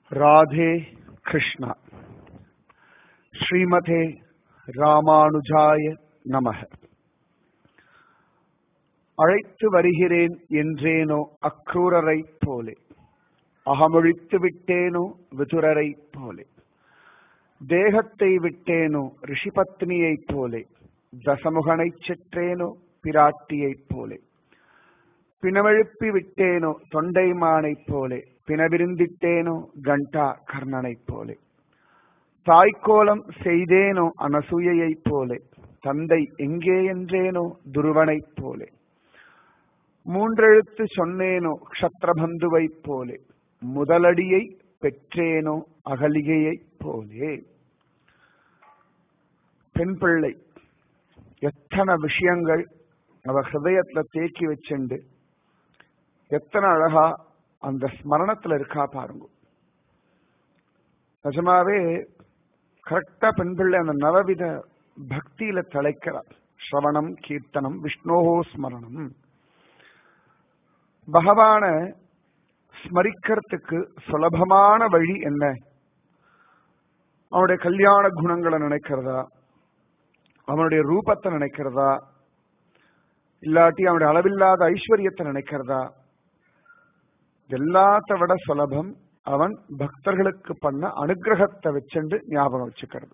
ராதே கிருஷ்ணா ஸ்ரீமதே ராமானுஜாய நமக அழைத்து வருகிறேன் என்றேனோ அக்ரூரரை போலே அகமொழித்து விட்டேனோ விதுரரை போலே தேகத்தை விட்டேனோ ரிஷிபத்னியைப் போலே தசமுகனைச் செற்றேனோ பிராட்டியைப் போலே பிணவெழுப்பி விட்டேனோ தொண்டைமானைப் போலே பிணவிருந்திட்டேனோ கண்டா கர்ணனைப் போலே தாய்க்கோலம் செய்தேனோ அனசூயைப் போலே தந்தை எங்கே என்றேனோ துருவனைப் போலே மூன்றெழுத்து சொன்னேனோ க்ஷத்ரபந்துவைப் போலே முதலடியை பெற்றேனோ அகலிகையைப் போலே பெண் பிள்ளை எத்தனை விஷயங்கள் அவ ஹிருதயத்துல தேக்கி வச்சுண்டு எத்தனை அழகா அந்த ஸ்மரணத்துல இருக்கா பாருங்க நிஜமாவே கரெக்டா பெண் பிள்ளை அந்த நவவித பக்தியில தலைக்கிறார் ஸ்ரவணம் கீர்த்தனம் விஷ்ணோஹோ ஸ்மரணம் பகவான ஸ்மரிக்கிறதுக்கு சுலபமான வழி என்ன அவனுடைய கல்யாண குணங்களை நினைக்கிறதா அவனுடைய ரூபத்தை நினைக்கிறதா இல்லாட்டி அவனுடைய அளவில்லாத ஐஸ்வர்யத்தை நினைக்கிறதா எல்லாத்த விட சுலபம் அவன் பக்தர்களுக்கு பண்ண அனுகிரகத்தை வச்சுண்டு ஞாபகம் வச்சுக்கிறது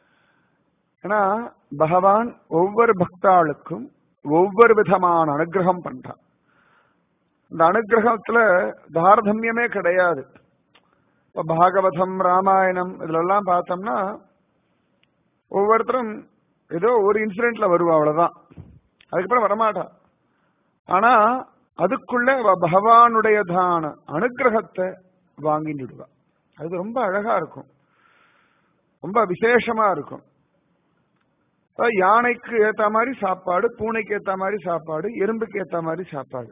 ஏன்னா பகவான் ஒவ்வொரு பக்தாளுக்கும் ஒவ்வொரு விதமான அனுகிரகம் பண்றான் இந்த அனுகிரகத்துல தாரதமியமே கிடையாது இப்ப பாகவதம் ராமாயணம் இதுல எல்லாம் பார்த்தோம்னா ஒவ்வொருத்தரும் ஏதோ ஒரு இன்சிடென்ட்ல வருவா அவ்வளவுதான் அதுக்கப்புறம் வரமாட்டா ஆனா அதுக்குள்ள பகவானுடையதான அனுகிரகத்தை வாங்கிடுவா அது ரொம்ப அழகா இருக்கும் ரொம்ப விசேஷமா இருக்கும் யானைக்கு ஏத்த மாதிரி சாப்பாடு பூனைக்கு ஏத்த மாதிரி சாப்பாடு எறும்புக்கு ஏத்த மாதிரி சாப்பாடு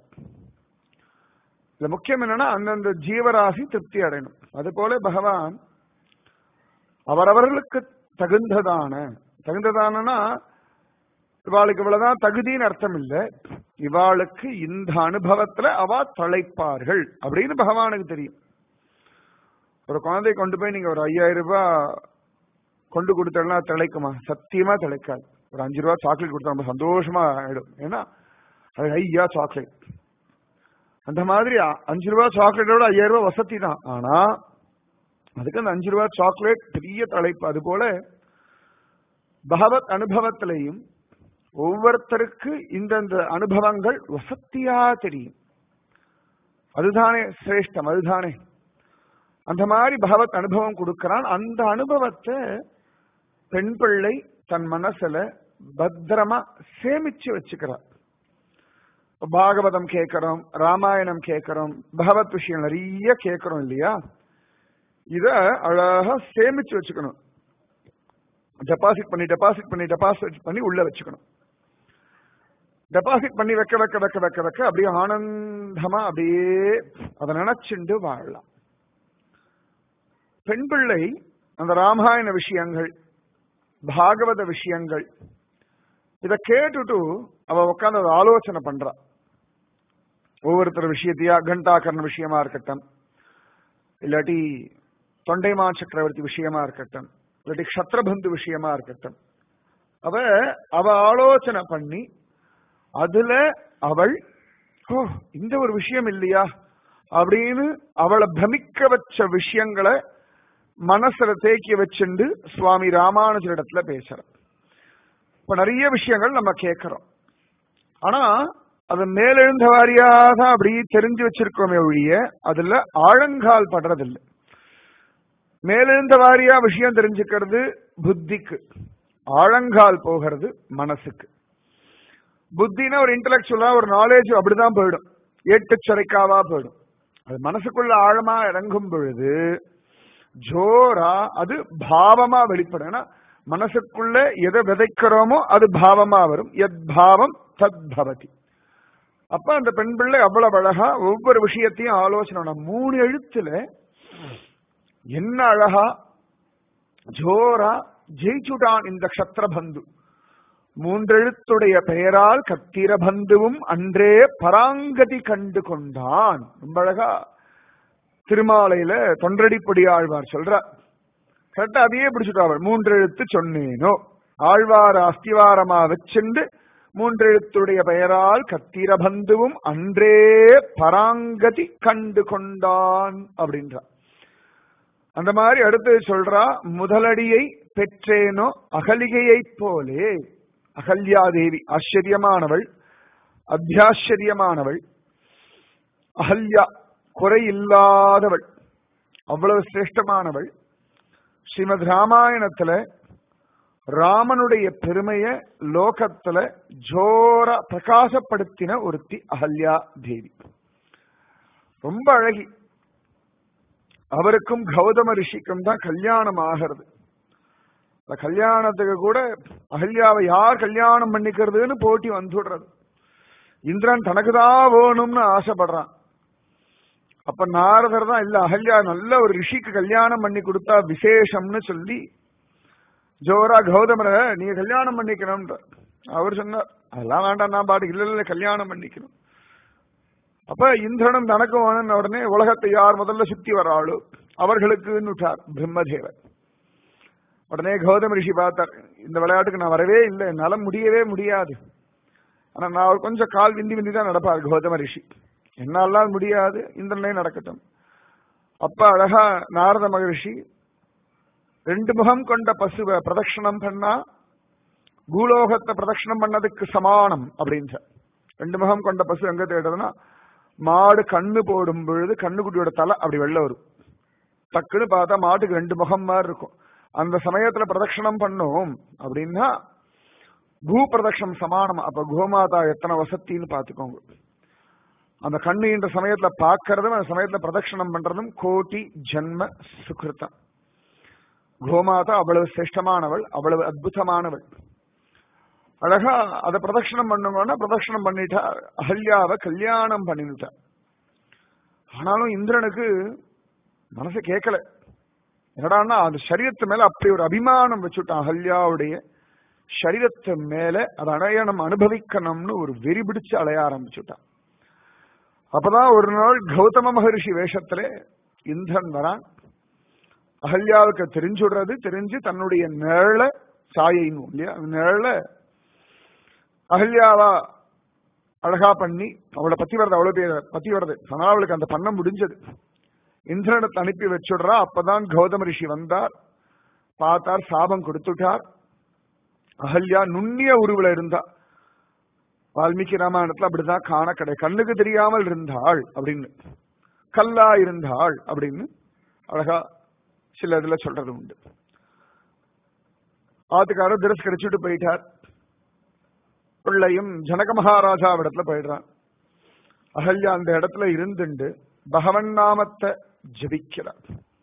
இதுல முக்கியம் என்னன்னா அந்தந்த ஜீவராசி திருப்தி அடையணும் அது போல பகவான் அவரவர்களுக்கு தகுந்ததான தகுந்ததானா இவாளுக்கு இவ்வளவுதான் தகுதின்னு அர்த்தம் இல்ல இவாளுக்கு இந்த அனுபவத்துல அவ தழைப்பார்கள் அப்படின்னு பகவானுக்கு தெரியும் ஒரு குழந்தை கொண்டு போய் நீங்க ஒரு ஐயாயிரம் ரூபாய் கொண்டு கொடுத்தா திளைக்குமா சத்தியமா திளைக்காது ஒரு அஞ்சு ரூபா சாக்லேட் கொடுத்தா ரொம்ப சந்தோஷமா ஆயிடும் ஏன்னா அது ஐயா சாக்லேட் அந்த மாதிரி அஞ்சு ரூபா சாக்லேட்டோட ஐயாயிரம் ரூபாய் வசதி தான் ஆனா அதுக்கு அந்த அஞ்சு ரூபா சாக்லேட் பெரிய தலைப்பு அது போல பகவத் அனுபவத்திலையும் ஒவ்வொருத்தருக்கு இந்தந்த அனுபவங்கள் வசத்தியா தெரியும் அதுதானே சிரேஷ்டம் அதுதானே அந்த மாதிரி பகவத் அனுபவம் கொடுக்கிறான் அந்த அனுபவத்தை பெண் பிள்ளை தன் மனசுல பத்திரமா சேமிச்சு வச்சுக்கிறார் பாகவதம் கேட்கிறோம் ராமாயணம் கேட்கிறோம் பகவத் விஷயம் நிறைய கேட்கிறோம் இல்லையா இத அழகா சேமிச்சு வச்சுக்கணும் டெபாசிட் பண்ணி டெபாசிட் பண்ணி டெபாசிட் பண்ணி உள்ள வச்சுக்கணும் டெபாசிட் பண்ணி வைக்க வைக்க வைக்க வைக்க வைக்க அப்படியே ஆனந்தமா அப்படியே அதை நினைச்சுண்டு வாழலாம் பெண் பிள்ளை அந்த ராமாயண விஷயங்கள் பாகவத விஷயங்கள் இத கேட்டுட்டு அவ உட்காந்து அதை ஆலோசனை பண்றா ஒவ்வொருத்தர் விஷயத்தையா கண்டாகர்ண விஷயமா இருக்கட்டும் இல்லாட்டி தொண்டைமா சக்கரவர்த்தி விஷயமா இருக்கட்டும் இல்லாட்டி க்ஷத்ரபந்து விஷயமா இருக்கட்டும் அவ அவ ஆலோசனை பண்ணி அதுல அவள் ஓ இந்த ஒரு விஷயம் இல்லையா அப்படின்னு அவளை பிரமிக்க வச்ச விஷயங்களை மனசுல தேக்கி வச்சுண்டு சுவாமி ராமானுஜரிடத்துல பேசுற இப்ப நிறைய விஷயங்கள் நம்ம கேட்கிறோம் ஆனா அது மேலெழுந்த வாரியா தான் அப்படி தெரிஞ்சு வச்சிருக்கோமே ஒழிய அதுல ஆழங்கால் படுறதில்லை மேலெழுந்த வாரியா விஷயம் தெரிஞ்சுக்கிறது புத்திக்கு ஆழங்கால் போகிறது மனசுக்கு புத்தினா ஒரு இன்டலெக்சுவலா ஒரு நாலேஜ் அப்படிதான் போயிடும் ஏட்டு சரைக்காவா போயிடும் அது மனசுக்குள்ள ஆழமா இறங்கும் பொழுது ஜோரா அது பாவமா வெளிப்படும் ஏன்னா மனசுக்குள்ள எதை விதைக்கிறோமோ அது பாவமா வரும் எத் பாவம் தத் பவதி அப்ப அந்த பெண் பிள்ளை அவ்வளவு அழகா ஒவ்வொரு விஷயத்தையும் ஆலோசனை மூணு எழுத்துல என்ன அழகா ஜோரா ஜெயிச்சுட்டான் இந்த க்ஷத்ரபந்து மூன்றெழுத்துடைய பெயரால் கத்திரபந்துவும் அன்றே பராங்கதி கண்டு கொண்டான் ரொம்ப அழகா திருமாலையில தொண்டடிப்படி ஆழ்வார் சொல்றார் கரெக்டா அதையே பிடிச்சிட்டு மூன்றெழுத்து சொன்னேனோ ஆழ்வார் அஸ்திவாரமா வச்சுண்டு மூன்றெழுத்துடைய பெயரால் கத்திரபந்துவும் அன்றே பராங்கதி கண்டு கொண்டான் அப்படின்றார் அந்த மாதிரி அடுத்து சொல்றா முதலடியை பெற்றேனோ அகலிகையைப் போலே அகல்யாதேவி ஆச்சரியமானவள் அத்தியாச்சரியமானவள் அகல்யா குறையில்லாதவள் அவ்வளவு சிரேஷ்டமானவள் ஸ்ரீமத் ராமாயணத்துல ராமனுடைய பெருமைய லோகத்துல ஜோர பிரகாசப்படுத்தின ஒருத்தி அகல்யா தேவி ரொம்ப அழகி அவருக்கும் கௌதம ரிஷிக்கும் தான் கல்யாணம் ஆகிறது அந்த கல்யாணத்துக்கு கூட அகல்யாவை யார் கல்யாணம் பண்ணிக்கிறதுன்னு போட்டி வந்துடுறது இந்திரன் தனக்குதான் வேணும்னு ஆசைப்படுறான் அப்ப நாரதர் தான் இல்ல அகல்யா நல்ல ஒரு ரிஷிக்கு கல்யாணம் பண்ணி கொடுத்தா விசேஷம்னு சொல்லி ஜோரா கௌதமர நீங்க கல்யாணம் பண்ணிக்கணும்ன்ற அவர் சொன்னார் அதெல்லாம் வேண்டாம் நான் பாட்டு இல்ல இல்ல கல்யாணம் பண்ணிக்கணும் அப்ப இந்திரனும் தனக்கும் வேணும்னு உடனே உலகத்தை யார் முதல்ல சுத்தி வராளோ அவர்களுக்குன்னு விட்டார் பிரம்மதேவர் உடனே கௌதம ரிஷி பார்த்தார் இந்த விளையாட்டுக்கு நான் வரவே இல்லை என்னால முடியவே முடியாது ஆனா நான் அவர் கொஞ்சம் கால் விந்தி விந்தி தான் நடப்பார் கௌதம ரிஷி என்னாலாம் முடியாது இந்திரனே நடக்கட்டும் அப்ப அழகா நாரத மகரிஷி ரெண்டு முகம் கொண்ட பசுவை பிரதட்சணம் பண்ணா பூலோகத்தை பிரதட்சணம் பண்ணதுக்கு சமானம் அப்படின்ற ரெண்டு முகம் கொண்ட பசு எங்க தேடுறதுன்னா மாடு கண்ணு போடும் பொழுது கண்ணுக்குட்டியோட தலை அப்படி வெளில வரும் டக்குன்னு பார்த்தா மாட்டுக்கு ரெண்டு முகம் மாதிரி இருக்கும் அந்த சமயத்துல பிரதட்சணம் பண்ணோம் அப்படின்னா பூ பிரதட்சணம் சமானம் அப்ப கோமாதா எத்தனை வசத்தின்னு பாத்துக்கோங்க அந்த கண்ணுன்ற சமயத்துல பார்க்கறதும் அந்த சமயத்துல பிரதட்சணம் பண்றதும் கோட்டி ஜன்ம சுகிருத்தம் கோமாதா அவ்வளவு சிரேஷ்டமானவள் அவ்வளவு அற்புதமானவள் அழகா அதை பிரதட்சணம் பண்ணுங்கன்னா பிரதட்சணம் பண்ணிட்டா அகல்யாவை கல்யாணம் பண்ணிட்டா ஆனாலும் இந்திரனுக்கு மனசு கேட்கல என்னடான்னா அந்த சரீரத்து மேல அப்படி ஒரு அபிமானம் வச்சுட்டான் அகல்யாவுடைய சரீரத்து மேல அதை அடைய நம்ம அனுபவிக்கணும்னு ஒரு வெறி பிடிச்சு அலைய ஆரம்பிச்சுட்டான் அப்பதான் ஒரு நாள் கௌதம மகரிஷி வேஷத்துல இந்திரன் வரான் அகல்யாவுக்கு தெரிஞ்சுடுறது தெரிஞ்சு தன்னுடைய நிழல சாயைன்னு இல்லையா அந்த நிழல அகல்யாவா அழகா பண்ணி அவளை பத்தி வரது அவ்வளவு பேர் பத்தி வரது ஆனா அவளுக்கு அந்த பண்ண முடிஞ்சது இந்திரனத்தை அனுப்பி வச்சுடுறா அப்பதான் கௌதம ரிஷி வந்தார் பார்த்தார் சாபம் கொடுத்துட்டார் அகல்யா நுண்ணிய உருவுல இருந்தா வால்மீகி ராமாயணத்துல அப்படிதான் காண கிடை கண்ணுக்கு தெரியாமல் இருந்தாள் அப்படின்னு கல்லா இருந்தாள் அப்படின்னு அழகா சில இதுல சொல்றது உண்டு ஆத்துக்காரர் திரஸ்கரிச்சுட்டு போயிட்டார் பிள்ளையும் ஜனக மகாராஜா இடத்துல போயிடுறான் அகல்யா அந்த இடத்துல இருந்துண்டு பகவன் நாமத்தை ஜபிக்கிறார்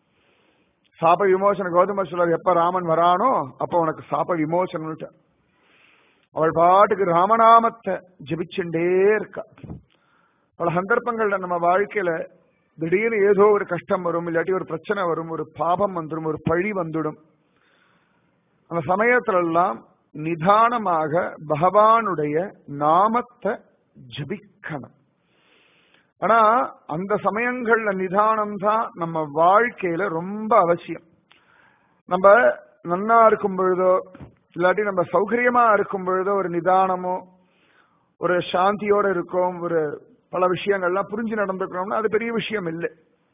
சாப விமோசன கௌதம சொல்றார் எப்ப ராமன் வரானோ அப்ப உனக்கு சாப விமோசனம் அவள் பாட்டுக்கு ராமநாமத்தை ஜபிச்சுட்டே இருக்கா பல சந்தர்ப்பங்கள்ல நம்ம வாழ்க்கையில திடீர்னு ஏதோ ஒரு கஷ்டம் வரும் இல்லாட்டி ஒரு பிரச்சனை வரும் ஒரு பாபம் வந்துடும் ஒரு பழி வந்துடும் அந்த சமயத்துல எல்லாம் நிதானமாக பகவானுடைய நாமத்தை ஜபிக்கணும் ஆனா அந்த சமயங்கள்ல நிதானம் தான் நம்ம வாழ்க்கையில ரொம்ப அவசியம் நம்ம நன்னா இருக்கும் பொழுதோ இல்லாட்டி நம்ம சௌகரியமா இருக்கும் பொழுதோ ஒரு நிதானமோ ஒரு சாந்தியோட இருக்கோம் ஒரு பல விஷயங்கள்லாம் புரிஞ்சு நடந்துக்கிறோம்னா அது பெரிய விஷயம் இல்லை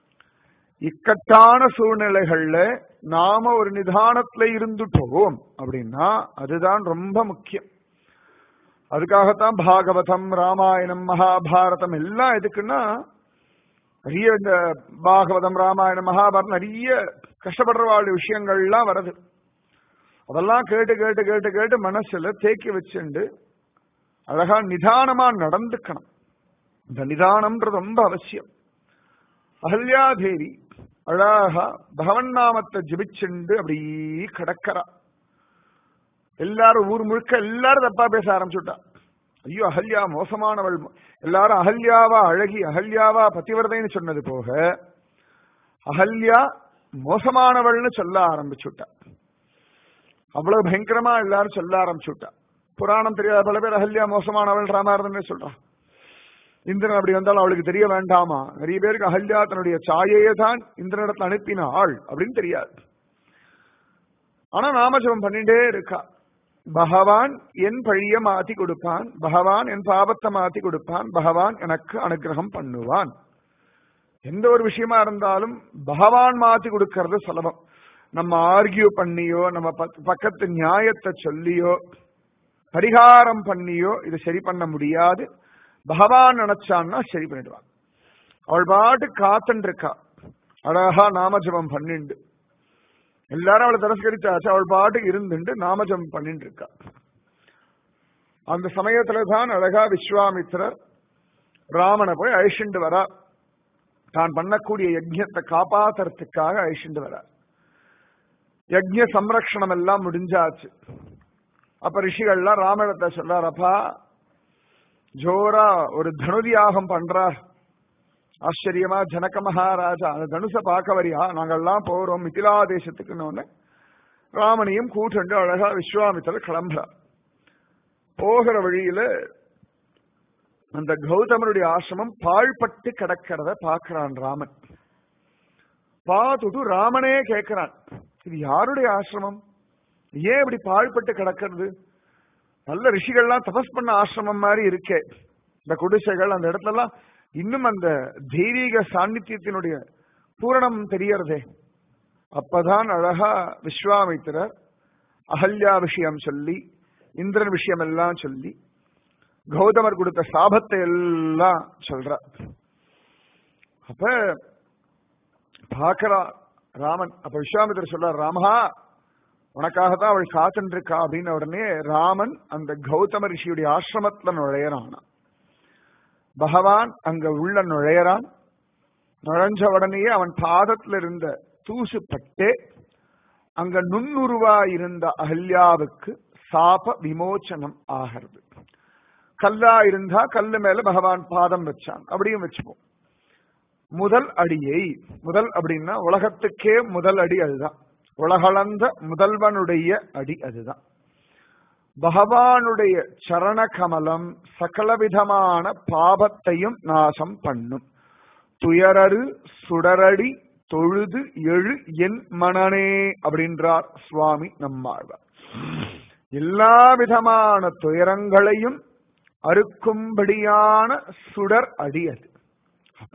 இக்கட்டான சூழ்நிலைகள்ல நாம ஒரு நிதானத்துல இருந்துட்டோம் அப்படின்னா அதுதான் ரொம்ப முக்கியம் அதுக்காகத்தான் பாகவதம் ராமாயணம் மகாபாரதம் எல்லாம் எதுக்குன்னா நிறைய இந்த பாகவதம் ராமாயணம் மகாபாரதம் நிறைய கஷ்டப்படுறவாளுடைய விஷயங்கள்லாம் வருது அதெல்லாம் கேட்டு கேட்டு கேட்டு கேட்டு மனசுல தேக்கி வச்சுண்டு அழகா நிதானமா நடந்துக்கணும் இந்த நிதானம்ன்றது ரொம்ப அவசியம் அகல்யாதேவி அழகா பகவன் நாமத்தை ஜபிச்சுண்டு அப்படி கடக்கறா எல்லாரும் ஊர் முழுக்க எல்லாரும் தப்பா பேச ஆரம்பிச்சுட்டா ஐயோ அகல்யா மோசமானவள் எல்லாரும் அகல்யாவா அழகி அகல்யாவா பத்திவரதைன்னு சொன்னது போக அகல்யா மோசமானவள்னு சொல்ல ஆரம்பிச்சுட்டா அவ்வளவு பயங்கரமா எல்லாரும் சொல்ல ஆரம்பிச்சுட்டா புராணம் தெரியாத பல பேர் அகல்யா மோசமானவள் ராமாரதன் சொல்றான் இந்திரன் அப்படி வந்தாலும் அவளுக்கு தெரிய வேண்டாமா நிறைய பேருக்கு அகல்யா தன்னுடைய சாயையே தான் இந்திரனிடத்துல அனுப்பினாள் அப்படின்னு தெரியாது ஆனா நாமஜபம் பண்ணிட்டே இருக்கா பகவான் என் பழிய மாத்தி கொடுப்பான் பகவான் என் பாவத்தை மாத்தி கொடுப்பான் பகவான் எனக்கு அனுகிரகம் பண்ணுவான் எந்த ஒரு விஷயமா இருந்தாலும் பகவான் மாத்தி கொடுக்கறது சுலபம் நம்ம ஆர்கியூ பண்ணியோ நம்ம பக்- பக்கத்து நியாயத்தை சொல்லியோ பரிகாரம் பண்ணியோ இது சரி பண்ண முடியாது பகவான் நினைச்சான்னா சரி பண்ணிடுவான் அவள் பாட்டு காத்துன்னு இருக்கா அழகா நாமஜபம் பண்ணிண்டு எல்லாரும் அவளை திரஸ்கரிச்சாச்சு அவள் பாட்டு இருந்துட்டு நாமஜபம் பண்ணிட்டு இருக்கா அந்த சமயத்துல தான் அழகா விஸ்வாமித்திரர் ராமனை போய் அழிச்சுண்டு வரா தான் பண்ணக்கூடிய யஜ்யத்தை காப்பாத்துறதுக்காக அழிச்சுண்டு வரா யஜ்ய சம்ரக்ஷணம் எல்லாம் முடிஞ்சாச்சு அப்ப ரிஷிகள்லாம் ராமனிடத்தை சொல்றாரப்பா ஜோரா ஒரு தனுதியாகம் பண்றார் ஆச்சரியமா ஜனக மகாராஜா அந்த தனுச பார்க்க வரியா நாங்கெல்லாம் போறோம் மிதிலா தேசத்துக்குன்னு ராமனையும் கூட்டுண்டு அழகா விஸ்வாமித்திரர் கிளம்புறார் போகிற வழியில அந்த கௌதமருடைய ஆசிரமம் பாழ்பட்டு கிடக்கிறத பார்க்கிறான் ராமன் பார்த்துட்டு ராமனே கேட்கிறான் இது யாருடைய ஆசிரமம் ஏன் இப்படி பாழ்பட்டு கிடக்கிறது நல்ல ரிஷிகள்லாம் தபஸ் பண்ண ஆசிரமம் மாதிரி இருக்கே இந்த குடிசைகள் அந்த இடத்துலலாம் இன்னும் அந்த தெய்வீக சாநித்தியத்தினுடைய பூரணம் தெரியறதே அப்பதான் அழகா விஸ்வாமித்திரர் அகல்யா விஷயம் சொல்லி இந்திரன் விஷயம் எல்லாம் சொல்லி கௌதமர் கொடுத்த சாபத்தை எல்லாம் சொல்ற அப்ப பாக்கறா ராமன் அப்ப விஸ்வாமித்திரர் சொல்றார் ராமஹா உனக்காக தான் அவள் காத்துட்டு இருக்கா அப்படின்னு உடனே ராமன் அந்த கௌதம ரிஷியுடைய ஆசிரமத்துல நுழையறான் பகவான் அங்க உள்ள நுழையறான் நுழைஞ்ச உடனேயே அவன் பாதத்துல இருந்த தூசு பட்டே அங்க நுண்ணுருவா இருந்த அகல்யாவுக்கு சாப விமோச்சனம் ஆகிறது கல்லா இருந்தா கல்லு மேல பகவான் பாதம் வச்சான் அப்படியும் வச்சுப்போம் முதல் அடியை முதல் அப்படின்னா உலகத்துக்கே முதல் அடி அதுதான் உலகளந்த முதல்வனுடைய அடி அதுதான் பகவானுடைய சரண கமலம் சகலவிதமான பாபத்தையும் நாசம் பண்ணும் துயரரு சுடரடி தொழுது எழு என் மனனே அப்படின்றார் சுவாமி நம்மாழ்வார் எல்லா விதமான துயரங்களையும் அறுக்கும்படியான சுடர் அடி அது அப்ப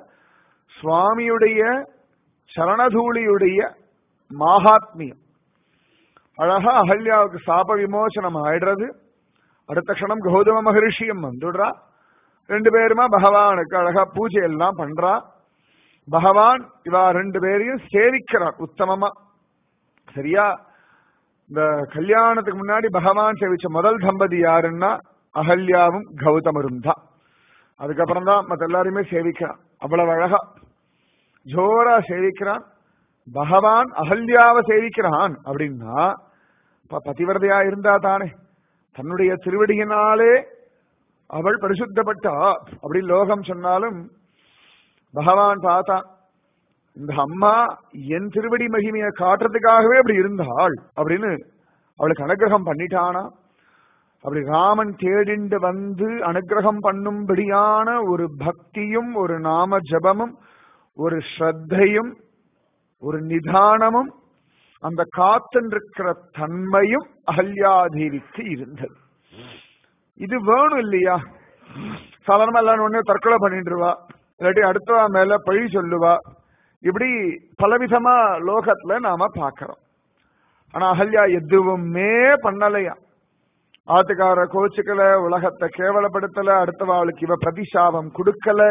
சுவாமியுடைய சரணதூளியுடைய மாகாத்மியம் அழகா அகல்யாவுக்கு சாப விமோசனம் ஆயிடுறது அடுத்த க்ஷணம் கௌதம மகரிஷியும் வந்துடுறா ரெண்டு பேருமா பகவானுக்கு அழகா பூஜை எல்லாம் பண்றா பகவான் இவா ரெண்டு பேரையும் சேவிக்கிறார் உத்தமமா சரியா இந்த கல்யாணத்துக்கு முன்னாடி பகவான் சேவிச்ச முதல் தம்பதி யாருன்னா அகல்யாவும் கௌதமரும் தான் அதுக்கப்புறம் தான் மத்த எல்லாருமே சேவிக்கிறான் அவ்வளவு அழகா ஜோரா சேவிக்கிறான் பகவான் அகல்யாவை சேவிக்கிறான் அப்படின்னா ப- பதிவிரதையா இருந்தா தானே தன்னுடைய திருவடியினாலே அவள் பரிசுத்தப்பட்டா அப்படி லோகம் சொன்னாலும் பகவான் பார்த்தான் இந்த அம்மா என் திருவடி மகிமையை காட்டுறதுக்காகவே அப்படி இருந்தாள் அப்படின்னு அவளுக்கு அனுகிரகம் பண்ணிட்டானா அப்படி ராமன் தேடிண்டு வந்து அனுகிரகம் பண்ணும்படியான ஒரு பக்தியும் ஒரு நாம ஜபமும் ஒரு ஸ்ரத்தையும் ஒரு நிதானமும் அந்த காத்திருக்கிற தன்மையும் அகல்யாதேவிக்கு இருந்தது இது வேணும் இல்லையா சாதாரணமா எல்லாரும் ஒண்ணு தற்கொலை பண்ணிட்டுருவா இல்லாட்டி அடுத்தவா மேல பழி சொல்லுவா இப்படி பலவிதமா லோகத்துல நாம பார்க்கிறோம் ஆனா அகல்யா எதுவுமே பண்ணலையா ஆத்துக்கார கோச்சுக்கல உலகத்தை கேவலப்படுத்தல அடுத்தவாளுக்கு இவ பிரதிசாபம் கொடுக்கல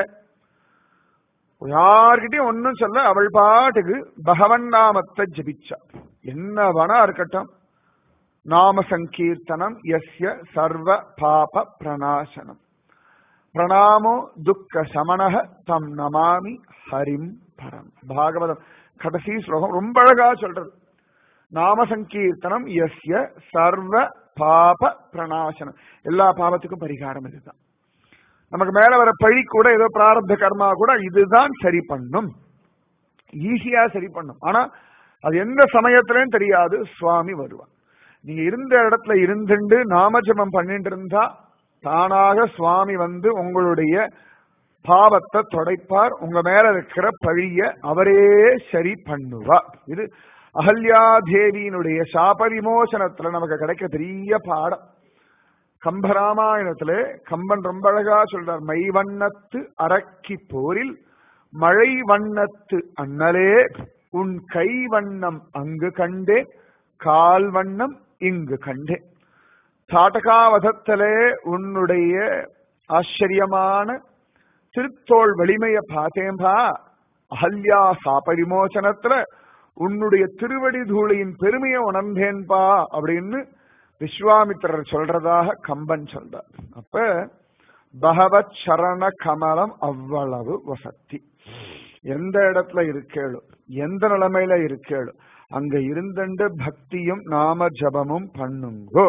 யார்கிட்டயும் ஒன்னும் சொல்ல அவள் பாட்டுக்கு பகவன் நாமத்தை ஜபிச்சா என்ன வேணா இருக்கட்டும் நாம சங்கீர்த்தனம் எஸ்ய சர்வ பாப பிரணாசனம் பிரணாமோ துக்க சமணக தம் நமாமி ஹரிம் பரம் பாகவதம் கடைசி ஸ்லோகம் ரொம்ப அழகா சொல்றது நாம சங்கீர்த்தனம் எஸ்ய சர்வ பாப பிரணாசனம் எல்லா பாவத்துக்கும் பரிகாரம் இதுதான் நமக்கு மேல வர பழி கூட ஏதோ பிராரப்த கர்மா கூட இதுதான் சரி பண்ணும் ஈஸியா சரி பண்ணும் ஆனா அது எந்த சமயத்திலயும் தெரியாது சுவாமி வருவான் நீங்க இருந்த இடத்துல இருந்துண்டு நாமஜபம் பண்ணிட்டு இருந்தா தானாக சுவாமி வந்து உங்களுடைய பாவத்தை தொடைப்பார் உங்க மேல இருக்கிற பழிய அவரே சரி பண்ணுவார் இது அகல்யா தேவியினுடைய சாப விமோசனத்துல நமக்கு கிடைக்கிற பெரிய பாடம் கம்பராமாயணத்துல கம்பன் ரொம்ப அழகா சொல்றார் மை வண்ணத்து அரக்கி போரில் மழை வண்ணத்து அண்ணலே உன் கை வண்ணம் அங்கு கண்டேன் கால் வண்ணம் இங்கு கண்டேன் தாட்டகாவதத்திலே உன்னுடைய ஆச்சரியமான திருத்தோள் வலிமைய பார்த்தேன்பா அஹல்யா சாப விமோசனத்துல உன்னுடைய திருவடி தூளியின் பெருமையை உணர்ந்தேன்பா அப்படின்னு விஸ்வாமித்திரர் சொல்றதாக கம்பன் சொல்றார் அப்ப பகவத் சரண கமலம் அவ்வளவு வசத்தி எந்த இடத்துல இருக்கேளோ எந்த நிலைமையில இருக்கேளோ அங்க இருந்துண்டு பக்தியும் நாம ஜபமும் பண்ணுங்கோ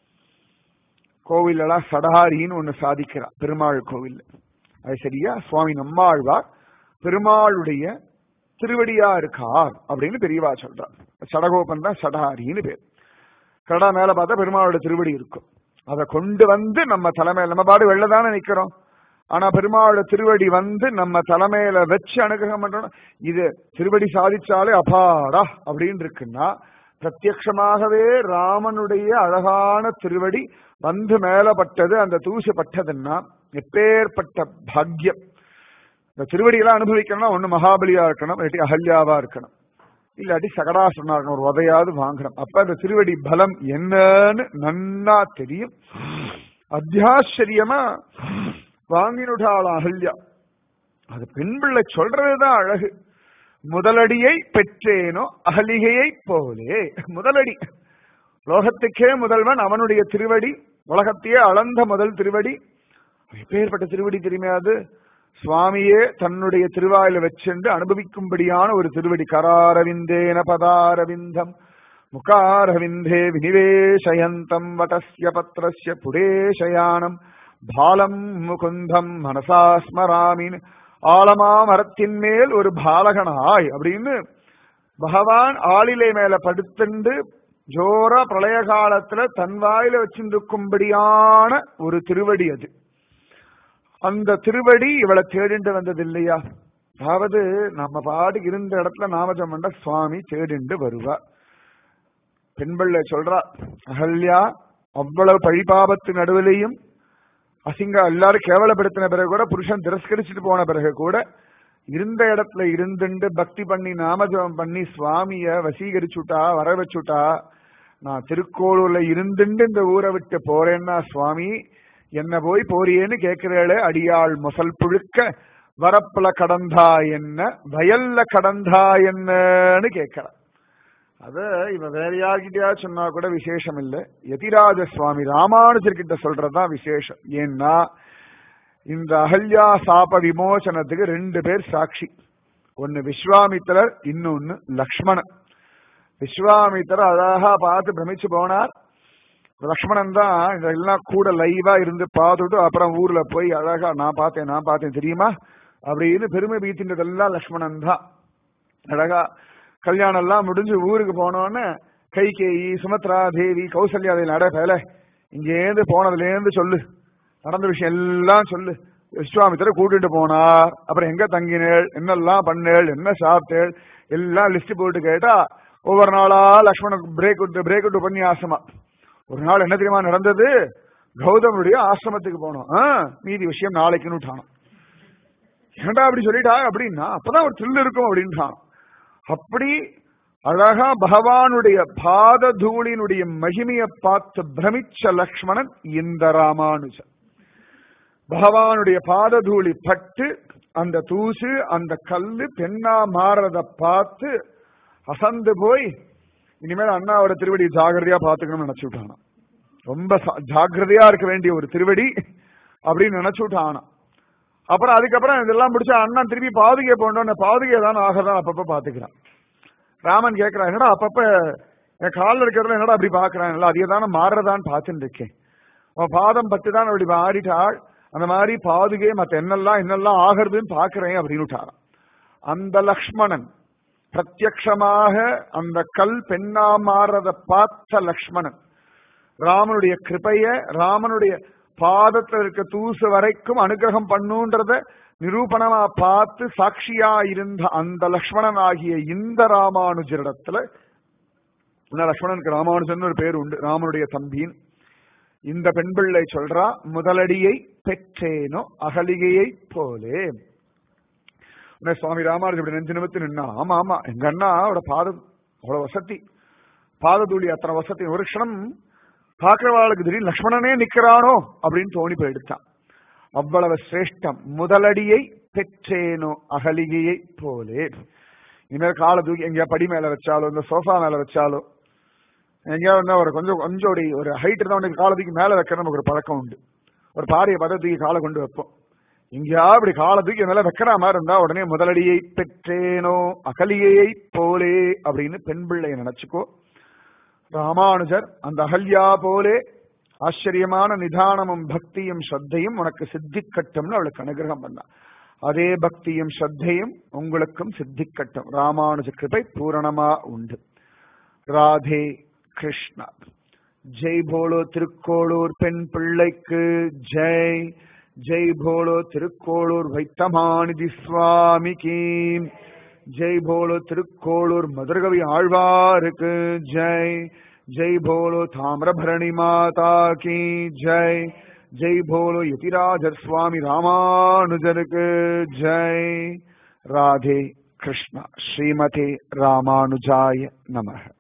கோவிலெல்லாம் சடாரின்னு ஒண்ணு சாதிக்கிறார் பெருமாள் கோவில் அது சரியா சுவாமி நம்மாழ்வார் பெருமாளுடைய திருவடியா இருக்கார் அப்படின்னு பெரியவா சொல்றார் சடகோபன் தான் சடாரின்னு பேர் கடா மேல பார்த்தா பெருமாளோட திருவடி இருக்கும் அதை கொண்டு வந்து நம்ம தலைமையில நம்ம பாடு வெளிலதானே நிக்கிறோம் ஆனா பெருமாளோட திருவடி வந்து நம்ம தலைமையில வச்சு அனுகிரகம் பண்றோம் இது திருவடி சாதிச்சாலே அபாடா அப்படின்னு இருக்குன்னா பிரத்யக்ஷமாகவே ராமனுடைய அழகான திருவடி வந்து மேல பட்டது அந்த தூசு பட்டதுன்னா எப்பேற்பட்ட பாக்யம் இந்த திருவடியெல்லாம் அனுபவிக்கணும்னா ஒண்ணு மகாபலியா இருக்கணும் இல்லாட்டி அகல்யாவா இருக்கணும் இல்லாட்டி சகடாசுரனா இருக்கணும் ஒரு உதையாவது வாங்கணும் அப்ப அந்த திருவடி பலம் என்னன்னு நன்னா தெரியும் அத்தியாச்சரியமா வாங்கினுட்டாள் அகல்யா அது பெண் பிள்ளை சொல்றதுதான் அழகு முதலடியை பெற்றேனோ அகலிகையை போலே முதலடி லோகத்துக்கே முதல்வன் அவனுடைய திருவடி உலகத்தையே அளந்த முதல் திருவடி எப்பேற்பட்ட திருவடி தெரியுமே அது சுவாமியே தன்னுடைய திருவாயில வச்சென்று அனுபவிக்கும்படியான ஒரு திருவடி கராரவிந்தேன பதாரவிந்தம் முகாரவிந்தே வினிவேஷயந்தம் வடஸ்ய பத்ரஸ்ய புரேஷயானம் பாலம் முகுந்தம் மனசா ஸ்மராமின் ஆலமா மரத்தின் மேல் ஒரு பாலகனாய் அப்படின்னு பகவான் ஆளிலை மேல படுத்துண்டு ஜோரா பிரளய காலத்துல தன் வாயில வச்சிருக்கும்படியான ஒரு திருவடி அது அந்த திருவடி இவளை தேடிண்டு வந்தது இல்லையா அதாவது நம்ம பாட்டுக்கு இருந்த இடத்துல நாமஜம் பண்ண சுவாமி தேடிண்டு வருவா பெண்பிள்ளை சொல்றா அகல்யா அவ்வளவு பழிபாபத்து நடுவிலையும் அசிங்க எல்லாரும் கேவலப்படுத்தின பிறகு கூட புருஷன் திரஸ்கரிச்சுட்டு போன பிறகு கூட இருந்த இடத்துல இருந்துண்டு பக்தி பண்ணி நாமஜபம் பண்ணி சுவாமிய வசீகரிச்சுட்டா வர வச்சுட்டா நான் திருக்கோளூர்ல இருந்துண்டு இந்த ஊரை விட்டு போறேன்னா சுவாமி என்ன போய் போறியேன்னு கேட்கிறேளே அடியாள் முசல் புழுக்க வரப்புல கடந்தா என்ன வயல்ல கடந்தா என்னன்னு கேட்கிறான் அத இவ வேற யார்கிட்டயா சொன்னா கூட விசேஷம் இல்ல யதிராஜ சுவாமி ராமானுஜர் கிட்ட சொல்றதுதான் விசேஷம் ஏன்னா இந்த அகல்யா சாப விமோசனத்துக்கு ரெண்டு பேர் சாட்சி ஒன்னு விஸ்வாமித்திரர் இன்னொன்னு லக்ஷ்மணன் விஸ்வாமித்திரர் அழகா பார்த்து பிரமிச்சு போனார் லக்ஷ்மணன் தான் இதெல்லாம் கூட லைவா இருந்து பார்த்துட்டு அப்புறம் ஊர்ல போய் அழகா நான் பார்த்தேன் நான் பார்த்தேன் தெரியுமா அப்படின்னு பெருமை பீத்தின்றதெல்லாம் லக்ஷ்மணன் தான் அழகா கல்யாணம் எல்லாம் முடிஞ்சு ஊருக்கு போனோன்னு கைகேயி சுமத்ரா தேவி கௌசல்யா தேவி நட பேல இங்கேருந்து போனதுல இருந்து சொல்லு நடந்த விஷயம் எல்லாம் சொல்லு விஸ்வாமித்திர கூட்டிட்டு போனார் அப்புறம் எங்க தங்கினேள் என்னெல்லாம் பண்ணேள் என்ன சாப்பிட்டேள் எல்லாம் லிஸ்ட் போட்டு கேட்டா ஒவ்வொரு நாளா லக்ஷ்மணன் பிரேக் விட்டு பிரேக் விட்டு உபன்யாசமா ஒரு நாள் என்ன தெரியுமா நடந்தது கௌதமனுடைய ஆசிரமத்துக்கு போனோம் ஆ, மீதி விஷயம் நாளைக்குன்னு விட்டானோம் ஏன்டா அப்படி சொல்லிட்டா அப்படின்னா அப்பதான் ஒரு த்ரில் இருக்கும் அப்படின்ட்டான் அப்படி அழகா பகவானுடைய பாத தூளினுடைய மகிமையை பார்த்து பிரமிச்ச லக்ஷ்மணன் இந்த ராமானுஜன் பகவானுடைய பாத தூளி பட்டு அந்த தூசு அந்த கல்லு பெண்ணா மாறத பார்த்து அசந்து போய் இனிமேல் அண்ணாவோட திருவடி ஜாகிரதையா பாத்துக்கணும்னு நினைச்சு விட்டானா ரொம்ப சா- ஜாக்கிரதையா இருக்க வேண்டிய ஒரு திருவடி அப்படின்னு நினைச்சு விட்டானா அப்புறம் அதுக்கப்புறம் இதெல்லாம் முடிச்சு அண்ணன் திருப்பி பாதுகை போனோன்னு பாதுகை தான் ஆகதான் அப்பப்ப பாத்துக்கிறான் ராமன் கேட்கிறான் என்னடா அப்பப்ப என் காலில் இருக்கிறதுல என்னடா அப்படி பாக்குறான் இல்லை அதே தானே மாறுறதான்னு பார்த்துட்டு இருக்கேன் உன் பாதம் பத்து தான் அப்படி மாறிட்டாள் அந்த மாதிரி பாதுகை மத்த என்னெல்லாம் என்னெல்லாம் ஆகிறதுன்னு பாக்குறேன் அப்படின்னு விட்டாராம் அந்த லக்ஷ்மணன் பிரத்யக்ஷமாக அந்த கல் பெண்ணா மாறத பார்த்த லக்ஷ்மணன் ராமனுடைய கிருபைய ராமனுடைய பாதத்துல இருக்க தூசு வரைக்கும் அனுகிரகம் பண்ணுன்றத நிரூபணமா பார்த்து சாட்சியா இருந்த அந்த லக்ஷ்மணன் ஆகிய இந்த ராமானுஜரிடத்துல இந்த லக்ஷ்மணனுக்கு ராமானுஜன் ஒரு பேர் உண்டு ராமனுடைய தம்பின் இந்த பெண் பிள்ளை சொல்றா முதலடியை பெற்றேனோ அகலிகையை போலே உடனே சுவாமி ராமானுஜன் இப்படி நெஞ்சு நிமித்து நின்னா ஆமா ஆமா எங்க அண்ணா அவரோட பாதம் அவ்வளவு வசதி பாததூளி அத்தனை வசதி ஒரு க்ஷணம் பார்க்கிறவாளுக்கு திடீர்னு லக்ஷ்மணனே நிக்கிறானோ அப்படின்னு தோணி போயிடுச்சான் அவ்வளவு சிரேஷ்டம் முதலடியை பெற்றேனோ அகலிகையை போலே இனிமேல் காலை தூக்கி எங்கேயா படி மேல வச்சாலோ இந்த சோஃபா மேல வச்சாலோ எங்கேயாவது ஒரு கொஞ்சம் கொஞ்சம் ஒரு ஹைட் இருந்தா உனக்கு காலை தூக்கி மேல வைக்கிற நமக்கு ஒரு பழக்கம் உண்டு ஒரு பாறையை பார்த்து தூக்கி காலை கொண்டு வைப்போம் இங்கேயா இப்படி காலை தூக்கி மேல வைக்கிற மாதிரி இருந்தா உடனே முதலடியை பெற்றேனோ அகலிகையை போலே அப்படின்னு பெண் பிள்ளைய நினைச்சுக்கோ ராமானுஜர் அந்த அகல்யா போலே ஆச்சரியமான நிதானமும் பக்தியும் ஸ்ரத்தையும் உனக்கு சித்திக்கட்டும்னு அவளுக்கு அனுகிரகம் பண்ணான் அதே பக்தியும் ஸ்ரத்தையும் உங்களுக்கும் சித்திக்கட்டும் ராமானுஜ கிருபை பூரணமா உண்டு ராதே கிருஷ்ணா ஜெய் போலோ திருக்கோளூர் பெண் பிள்ளைக்கு ஜெய் ஜெய் போலோ திருக்கோளூர் வைத்தமாநிதி சுவாமிக்கு ஜெய் போலோ திருக்கோளூர் மதுரகவி ஆழ்வாருக்கு ஜெய் ஜெய் போலோ தாமிரபரணி மாதா கி ஜெய் ஜெய் போலோ யதிராஜர் சுவாமி ராமானுஜருக்கு ஜெய் ராதே கிருஷ்ணா ஸ்ரீமதே ராமானுஜாய நமः